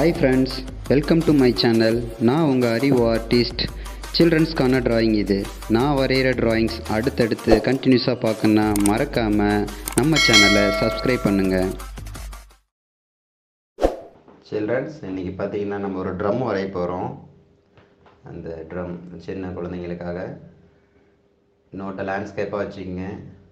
hi friends welcome to my channel நான் உங்கள் அறிவு ஆர்டிஸ்ட் சில்ட்ரன்ஸ்க்கான டிராயிங் இது நான் வரைகிற டிராயிங்ஸ் அடுத்தடுத்து கண்டினியூஸாக பார்க்கணுன்னா மறக்காமல் நம்ம சேனலை சப்ஸ்கிரைப் பண்ணுங்கள் சில்ட்ரன்ஸ் இன்றைக்கி பார்த்தீங்கன்னா நம்ம ஒரு ட்ரம் வரைய போகிறோம் அந்த ட்ரம் சின்ன குழந்தைங்களுக்காக நோட்டை லேண்ட்ஸ்கேப்பாக வச்சுக்கோங்க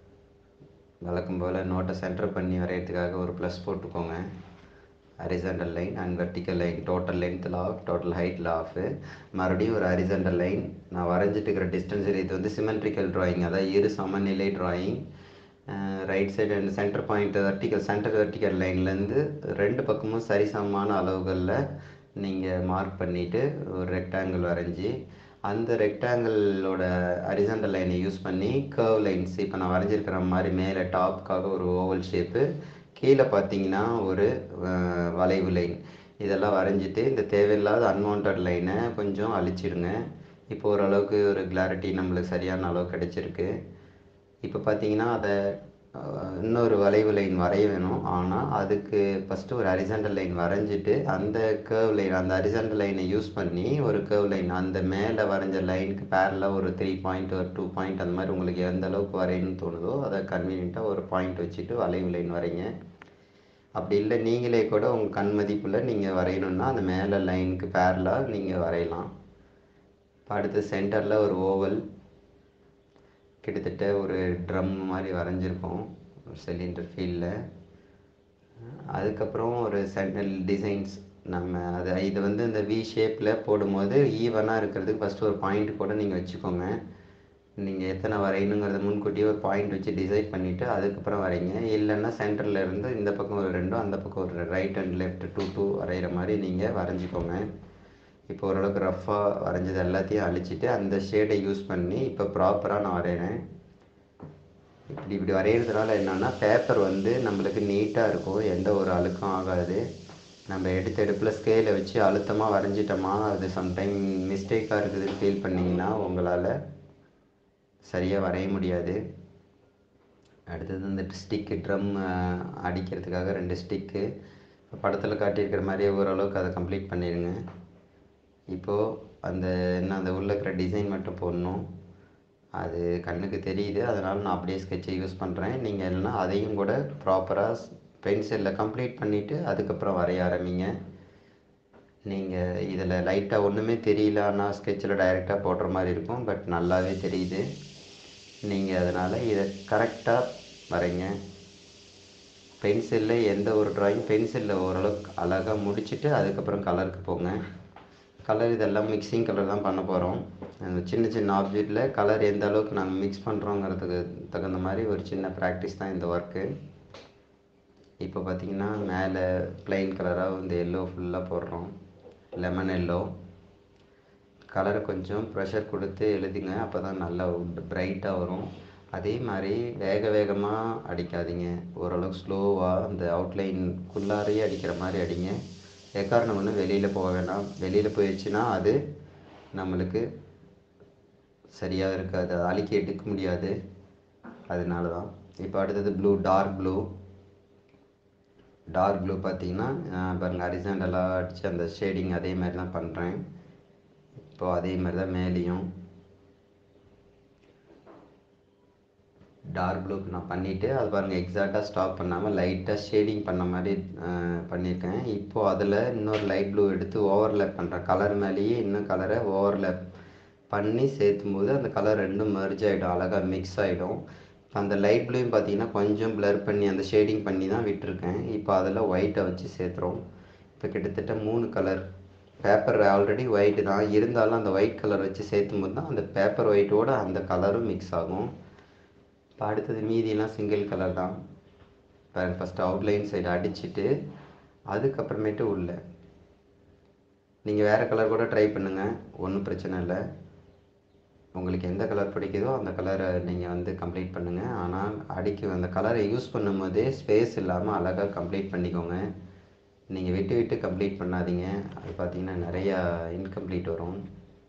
வழக்கம் போல் நோட்டை சென்டர் பண்ணி வரைகிறதுக்காக ஒரு ப்ளஸ் போட்டுக்கோங்க horizontal line and vertical line total லென்த்தில் ஆஃப் டோட்டல் ஹைட்டில் ஆஃப் மறுபடியும் ஒரு ஹரிசண்டல் லைன் நான் வரைஞ்சிட்டு இருக்கிற டிஸ்டன்ஸ் இது வந்து சிமெட்ரிக்கல் drawing அதாவது இரு சமநிலை drawing right side and centre point vertical centre vertical லைன்லேருந்து ரெண்டு பக்கமும் சரிசமமான அளவுகளில் நீங்கள் மார்க் பண்ணிவிட்டு ஒரு ரெக்டாங்கிள் வரைஞ்சி அந்த ரெக்டாங்கிளோட ஹரிசண்டல் லைனை யூஸ் பண்ணி கர்வ் லைன்ஸ் இப்போ நான் வரைஞ்சிருக்கிற மாதிரி மேலே டாப்க்காக ஒரு ஓவல் ஷேப்பு கீழே பார்த்தீங்கன்னா ஒரு அஹ், வளைவு லைன் இதெல்லாம் வரைஞ்சிட்டு இந்த தேவையில்லாத அன்வான்ட் லைனை கொஞ்சம் அழிச்சிடுங்க இப்போ ஓரளவுக்கு ஒரு கிளாரிட்டி நம்மளுக்கு சரியான அளவு கிடைச்சிருக்கு இப்போ பார்த்தீங்கன்னா அதை அஹ், இன்னொரு வளைவு லைன் வரைய வேணும் ஆனால் அதுக்கு ஃபஸ்ட்டு ஒரு ஹரிசண்டல் லைன் வரைஞ்சிட்டு அந்த கேர்வ் லைன் அந்த ஹரிசண்டல் லைனை யூஸ் பண்ணி ஒரு கேர்வ் லைன் அந்த மேலே வரைஞ்ச லைனுக்கு பேரலாக ஒரு த்ரீ பாயிண்ட் ஒரு டூ பாயிண்ட் அந்த மாதிரி உங்களுக்கு எந்த அளவுக்கு வரையணும்னு தோணுதோ அதை கன்வீனியண்ட்டாக ஒரு பாயிண்ட் வச்சுட்டு வளைவு லைன் வரைங்க அப்படி இல்லை நீங்களே கூட உங்கள் கண் மதிப்பில் நீங்கள் வரையணுன்னா அந்த மேலே லைனுக்கு பேரலாக நீங்கள் வரையலாம் இப்போ அடுத்து சென்டரில் ஒரு ஓவல் கிட்டத்தட்ட ஒரு ட்ரம் மாதிரி வரைஞ்சிருக்கோம் ஒரு சிலிண்டர் ஃபீல்டில் அதுக்கப்புறம் ஒரு சென்டல் டிசைன்ஸ் நம்ம அதை இது வந்து இந்த வி ஷேப்பில் போடும்போது ஈவனாக இருக்கிறதுக்கு ஃபஸ்ட்டு ஒரு பாயிண்ட் கூட நீங்கள் வச்சுக்கோங்க நீங்கள் எத்தனை வரையணுங்கிறத முன்கூட்டியே ஒரு பாயிண்ட் வச்சு டிசைட் பண்ணிவிட்டு அதுக்கப்புறம் வரைங்க இல்லைன்னா சென்டரில் இருந்து இந்த பக்கம் ஒரு ரெண்டும் அந்த பக்கம் ஒரு right and left two two வரைகிற மாதிரி நீங்கள் வரைஞ்சிக்கோங்க இப்போ ஓரளவுக்கு ரஃப்பாக வரைஞ்சது எல்லாத்தையும் அழிச்சிட்டு அந்த ஷேடை யூஸ் பண்ணி இப்போ ப்ராப்பராக நான் வரைகிறேன் இப்படி இப்படி வரைகிறதுனால என்னென்னா பேப்பர் வந்து நம்மளுக்கு நீட்டாக இருக்கும் எந்த ஒரு அழுக்கும் ஆகாது நம்ம எடுத்த எடுப்பில் ஸ்கேலை வச்சு அழுத்தமாக வரைஞ்சிட்டோமா அது சம்டைம் மிஸ்டேக்காக இருக்குதுன்னு ஃபீல் பண்ணிங்கன்னா உங்களால் சரியாக வரைய முடியாது அடுத்தது இந்த ஸ்டிக்கு ட்ரம் அடிக்கிறதுக்காக ரெண்டு ஸ்டிக்கு படத்தில் காட்டியிருக்கிற மாதிரியே ஓரளவுக்கு அதை கம்ப்ளீட் பண்ணிடுங்க இப்போது அந்த என்ன அந்த உள்ள இருக்கிற டிசைன் மட்டும் போடணும் அது கண்ணுக்கு தெரியுது அதனால் நான் அப்படியே ஸ்கெட்சை யூஸ் பண்ணுறேன் நீங்கள் இல்லைன்னா அதையும் கூட ப்ராப்பராக பென்சிலில் கம்ப்ளீட் பண்ணிவிட்டு அதுக்கப்புறம் வரைய ஆரம்பிங்க நீங்கள் இதில் லைட்டாக ஒன்றுமே தெரியல ஆனால் ஸ்கெட்சில் டைரெக்டாக போடுற மாதிரி இருக்கும் பட் நல்லாவே தெரியுது நீங்கள் அதனால் இதை கரெக்டாக வரைங்க பென்சிலில் எந்த ஒரு ட்ராயிங் பென்சிலில் ஓரளவுக்கு அழகாக முடிச்சுட்டு அதுக்கப்புறம் கலருக்கு போங்க கலர் இதெல்லாம் மிக்சிங் கலர் தான் பண்ண போகிறோம் அந்த சின்ன சின்ன ஆப்ஜெக்டில் கலர் எந்த அளவுக்கு நாங்கள் மிக்ஸ் பண்ணுறோங்கிறதுக்கு தகுந்த மாதிரி ஒரு சின்ன ப்ராக்டிஸ் தான் இந்த ஒர்க்கு இப்போ பார்த்தீங்கன்னா மேலே plain கலராக இந்த எல்லோ ஃபுல்லாக போடுறோம் லெமன் எல்லோ கலரை கொஞ்சம் ப்ரெஷர் கொடுத்து எழுதுங்க அப்போ தான் நல்லா பிரைட்டாக வரும் அதே மாதிரி வேக வேகமாக அடிக்காதீங்க ஓரளவுக்கு ஸ்லோவாக அந்த அவுட்லைனுக்குள்ளாரையே அடிக்கிற மாதிரி அடிங்க எக்காரணம் ஒன்று வெளியில் போக வேணாம் வெளியில் போயிடுச்சுன்னா அது நம்மளுக்கு சரியாக இருக்காது அதை அழிக்க எடுக்க முடியாது அதனால தான் இப்போ அடுத்தது blue dark blue dark blue பார்த்தீங்கன்னா பாருங்கள் ஹரிசாண்டலாக அடித்து அந்த ஷேடிங் அதே மாதிரி தான் பண்ணுறேன் இப்போ அதே மாதிரி தான் மேலேயும் டார்க் ப்ளூக்கு நான் பண்ணிவிட்டு அது பாருங்கள் எக்ஸாக்டாக ஸ்டாப் பண்ணாமல் லைட்டாக ஷேடிங் பண்ண மாதிரி அஹ், பண்ணியிருக்கேன் இப்போது அதில் இன்னொரு லைட் ப்ளூ எடுத்து ஓவர்லேப் பண்ணுறேன் கலர் மேலேயே இன்னும் கலரை ஓவர்லேப் பண்ணி சேர்த்தும் போது அந்த கலர் ரெண்டும் மெர்ஜ் ஆகிடும் அழகாக மிக்ஸ் ஆகிடும் இப்போ அந்த லைட் ப்ளூயும் பார்த்தீங்கன்னா கொஞ்சம் blur பண்ணி அந்த ஷேடிங் பண்ணி தான் விட்டுருக்கேன் இப்போ அதில் ஒயிட்டை வச்சு சேர்த்துறோம் இப்போ கிட்டத்தட்ட மூணு கலர் பேப்பர் ஆல்ரெடி ஒயிட்டு தான் இருந்தாலும் அந்த ஒயிட் கலர் வச்சு சேர்த்தும் போது தான் அந்த பேப்பர் ஒயிட்டோட அந்த கலரும் மிக்ஸ் ஆகும் இப்போ அடுத்தது மீதியெல்லாம் சிங்கிள் கலர் தான் பாருங்க ஃபஸ்ட்டு அவுட்லைன் சைடு அடிச்சுட்டு அதுக்கப்புறமேட்டு உள்ள நீங்கள் வேறு கலர் கூட ட்ரை பண்ணுங்கள் ஒன்றும் பிரச்சனை இல்லை உங்களுக்கு எந்த கலர் பிடிக்குதோ அந்த கலரை நீங்கள் வந்து கம்ப்ளீட் பண்ணுங்கள் ஆனால் அடிக்க அந்த கலரை யூஸ் பண்ணும்போதே ஸ்பேஸ் இல்லாமல் அழகாக கம்ப்ளீட் பண்ணிக்கோங்க நீங்கள் விட்டு விட்டு கம்ப்ளீட் பண்ணாதீங்க அது பார்த்தீங்கன்னா நிறையா இன்கம்ப்ளீட் வரும்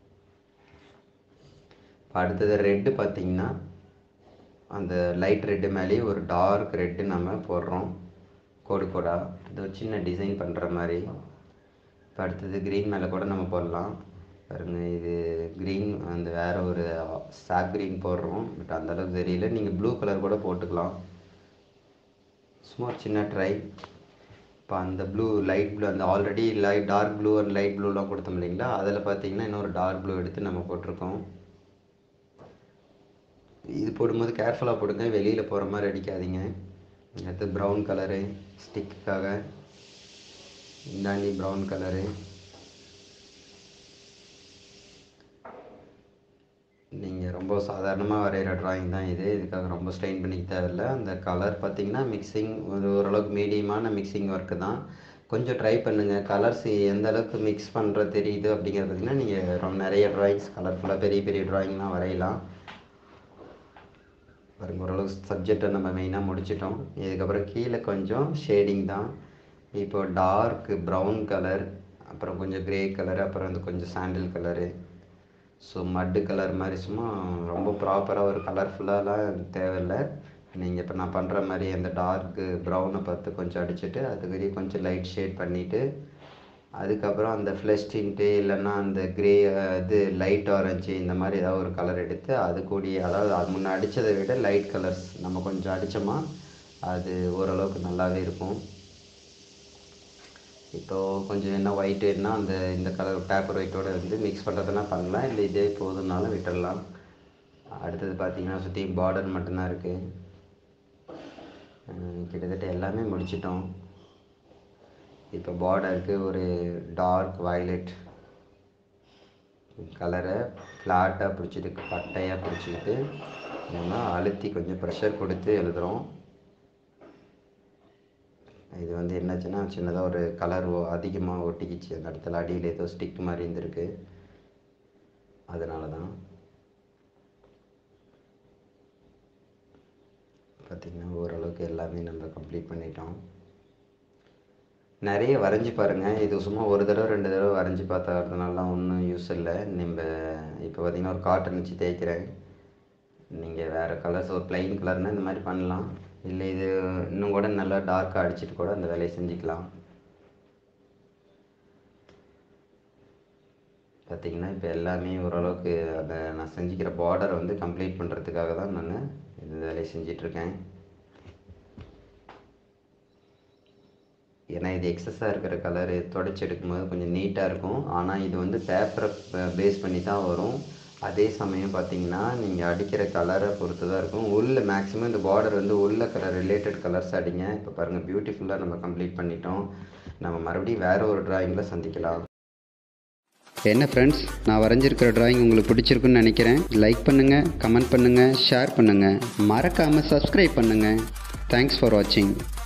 இப்போ அடுத்தது ரெட்டு பார்த்தீங்கன்னா அந்த லைட் ரெட்டு மேலேயே ஒரு டார்க் ரெட்டு நம்ம போடுறோம் கோடு கோடாக இது ஒரு சின்ன டிசைன் பண்ணுற மாதிரி இப்போ அடுத்தது க்ரீன் மேலே கூட நம்ம போடலாம் பாருங்க இது க்ரீன் அந்த வேறு ஒரு சாக் க்ரீன் போடுறோம் பட் அந்தளவுக்கு தெரியல நீங்கள் ப்ளூ கலர் கூட போட்டுக்கலாம் சும்மா ஒரு சின்ன ட்ரை இப்போ அந்த ப்ளூ லைட் ப்ளூ அந்த already light dark blue and light ப்ளூலாம் கொடுத்தோம் இல்லைங்களா அதில் பார்த்தீங்கன்னா இன்னொரு டார்க் ப்ளூ எடுத்து நம்ம போட்டிருக்கோம் இது போடும்போது கேர்ஃபுல்லாக போடுங்க வெளியில் போகிற மாதிரி அடிக்காதீங்க அடுத்து ப்ரௌன் கலரு ஸ்டிக்குக்காக இந்தாண்டி ப்ரௌன் கலரு நீங்கள் ரொம்ப சாதாரணமாக வரைகிற ட்ராயிங் தான் இது இதுக்காக ரொம்ப ஸ்ட்ரெயின் பண்ணிக்க தேவையில்ல அந்த கலர் பார்த்தீங்கன்னா மிக்சிங் ஒரு ஓரளவுக்கு மீடியமான மிக்சிங் ஒர்க்கு தான் கொஞ்சம் ட்ரை பண்ணுங்கள் கலர்ஸ் எந்த அளவுக்கு மிக்ஸ் பண்ணுற தெரியுது அப்படிங்கிறது பார்த்தீங்கன்னா நீங்கள் ரொம்ப நிறைய ட்ராயிங்ஸ் கலர்ஃபுல்லாக பெரிய பெரிய ட்ராயிங்லாம் வரையலாம் பாருங்க ஓரளவுக்கு சப்ஜெக்டை நம்ம மெயினாக முடிச்சிட்டோம் இதுக்கப்புறம் கீழே கொஞ்சம் ஷேடிங் தான் இப்போ டார்க் ப்ரௌன் கலர் அப்புறம் கொஞ்சம் கிரே கலர் அப்புறம் வந்து கொஞ்சம் சாண்டில் கலரு ஸோ மட்டு கலர் மாதிரி சும்மா ரொம்ப ப்ராப்பராக ஒரு கலர்ஃபுல்லாலாம் தேவையில்லை நீங்கள் இப்போ நான் பண்ணுற மாதிரி அந்த டார்க்கு ப்ரௌனை பார்த்து கொஞ்சம் அடிச்சுட்டு அதுக்கு கொஞ்சம் லைட் ஷேட் பண்ணிவிட்டு அதுக்கப்புறம் அந்த ஃப்ளஷ் டின்ட்டு இல்லைன்னா அந்த கிரே இது லைட் ஆரஞ்சு இந்த மாதிரி ஏதாவது ஒரு கலர் எடுத்து அது கூடிய அதாவது அது முன்னே அடித்ததை விட லைட் கலர்ஸ் நம்ம கொஞ்சம் அடித்தோமா அது ஓரளவுக்கு நல்லாவே இருக்கும் இப்போது கொஞ்சம் என்ன ஒயிட் வேணுன்னா அந்த இந்த கலர் பேப்பர் ஒயிட்டோட வந்து மிக்ஸ் பண்ணுறதுனா பண்ணலாம் இல்லை இதே போதும்னாலும் விட்டுடலாம் அடுத்தது பார்த்தீங்கன்னா சுற்றி பார்டர் மட்டும்தான் இருக்குது கிட்டத்தட்ட எல்லாமே முடிச்சிட்டோம் இப்போ பார்டருக்கு ஒரு டார்க் வயலட் கலரை ஃப்ளாட்டாக பிடிச்சிட்டு பட்டையாக பிடிச்சிக்கிட்டு நம்ம அழுத்தி கொஞ்சம் ப்ரெஷர் கொடுத்து எழுதுகிறோம் இது வந்து என்னாச்சுன்னா சின்னதாக ஒரு கலர் அதிகமாக ஒட்டிக்கிச்சு அந்த இடத்துல அடியில் ஏதோ ஸ்டிக் மாதிரி இருந்திருக்கு அதனால தான் பார்த்திங்கன்னா ஓரளவுக்கு எல்லாமே நம்ம கம்ப்ளீட் பண்ணிட்டோம் நிறைய வரைஞ்சி பாருங்கள் இது சும்மா ஒரு தடவை ரெண்டு தடவை வரைஞ்சி பார்த்ததுனாலாம் ஒன்றும் யூஸ் இல்லை நம்ம இப்போ பார்த்திங்கன்னா ஒரு காட்டன் வச்சு தேய்க்கிறேன் நீங்கள் வேறு கலர்ஸ் ஒரு ப்ளைன் கலர்னால் இந்த மாதிரி பண்ணலாம் இல்லை இது இன்னும் கூட நல்லா டார்க்காக அடிச்சுட்டு கூட அந்த வேலையை செஞ்சுக்கலாம் பார்த்திங்கன்னா இப்போ எல்லாமே ஓரளவுக்கு அந்த நான் செஞ்சுக்கிற பார்டரை வந்து கம்ப்ளீட் பண்ணுறதுக்காக தான் நான் இந்த வேலையை செஞ்சிட்ருக்கேன் ஏன்னா இது எக்ஸஸாக இருக்கிற கலரு தொடச்சி எடுக்கும்போது கொஞ்சம் நீட்டாக இருக்கும் ஆனால் இது வந்து பேப்பரை பேஸ் பண்ணி தான் வரும் அதே சமயம் பார்த்தீங்கன்னா நீங்கள் அடிக்கிற கலரை பொறுத்து தான் இருக்கும் உள்ள மேக்ஸிமம் இந்த பார்டர் வந்து உள்ள கலர் ரிலேட்டட் கலர்ஸ் அடிங்க இப்போ பாருங்கள் பியூட்டிஃபுல்லாக நம்ம கம்ப்ளீட் பண்ணிட்டோம் நம்ம மறுபடியும் வேறு ஒரு ட்ராயிங்கில் சந்திக்கலாம் என்ன ஃப்ரெண்ட்ஸ் நான் வரைஞ்சிருக்கிற டிராயிங் உங்களுக்கு பிடிச்சிருக்குன்னு நினைக்கிறேன் லைக் பண்ணுங்கள் கமெண்ட் பண்ணுங்கள் ஷேர் பண்ணுங்கள் மறக்காமல் சப்ஸ்கிரைப் பண்ணுங்கள் தேங்க்ஸ் ஃபார் வாட்சிங்